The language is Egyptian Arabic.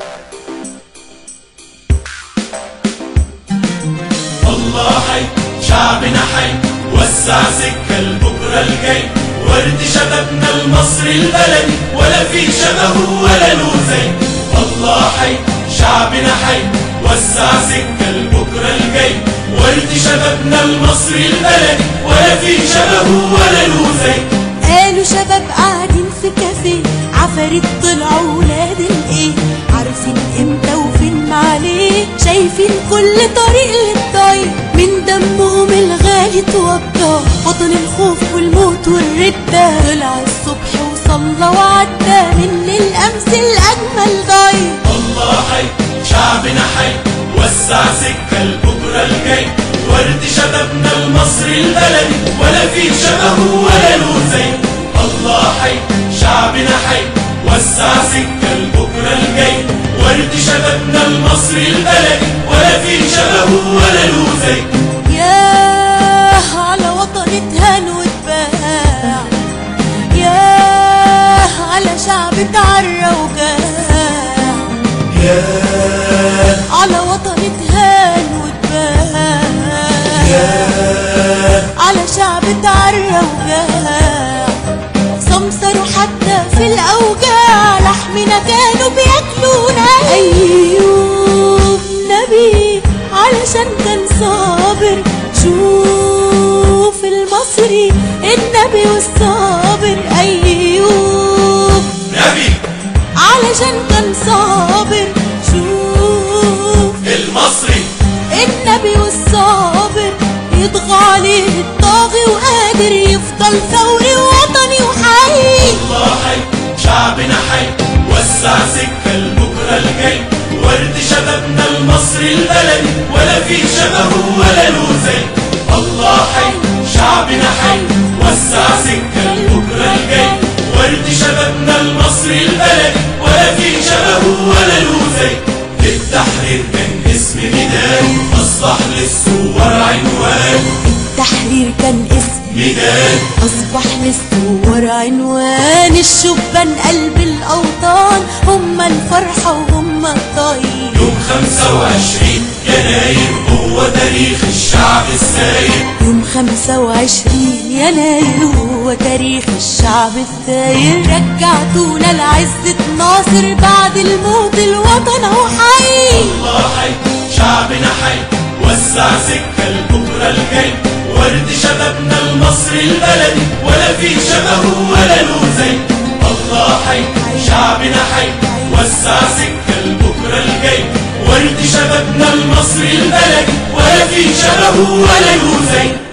الله حي شعبنا حي وسع سكة لبكرة الجاي ورد شبابنا المصري البلدي ولا في شبهه ولا له زي الله حي شعبنا حي وسع سكة لبكرة الجاي ورد شبابنا المصري البلدي ولا في شبهه ولا له زي قالوا شباب قاعدين في كافيه عفاريت طلعوا ولاد الايه عارفين امتى وفين معليه شايفين كل طريق للطريق من دمهم الغالي توضى وطن الخوف والموت والردة طلع الصبح وصلى وعدى من الامس الاجمل ضايع الله حي شعبنا حي وسع سكة لبكرة الجاي ورد شبابنا المصري البلدي ولا في شبهه ولا له زي الله حي شعبنا حي وسع سكة لبكرة الجاي ورد شبابنا المصري البلدي ولا في شبهه ولا له زي ياه على وطن اتهان واتباع ياه على شعب اتعرى وجاع يا على وطن اتهان واتباع على شعب اتعرى وجاع سمسروا حتى في الأوجاع لحمنا كانوا بياكلونا أيوب نبي علشان كان صابر شوف المصري النبي والصابر أيوب نبي علشان كان صابر شوف المصري النبي والصابر يطغى عليه الطاغي وقادر يفضل ثوري وطني وحي الله حي شعبنا حي وسع سكة لبكرة الجاي ورد شبابنا المصري البلدي ولا في شبهه ولا له زي الله حي شعبنا حي وسع سكة لبكرة الجاي ورد شبابنا المصري البلدي ولا في شبهه ولا له زي في التحرير كان اسم ميدان أصبح للثوار عنوان تحرير كان اسم ميدان أصبح للثوار عنوان الشبان قلب الأوطان هم الفرحة وهم الطيب يوم 25 يناير هو تاريخ الشعب الساير يوم خمسة وعشرين يناير هو تاريخ الشعب الثاير رجعتونا لعزة ناصر بعد الموت الوطن أهو حي الله حي شعبنا حي وسع سكة لبكرة الجاي ورد شبابنا المصري البلدي ولا في شبهه ولا له زي الله حي شعبنا حي وسع سكة لبكرة الجاي ورد شبابنا المصري البلدي ولا في شبهه ولا له زي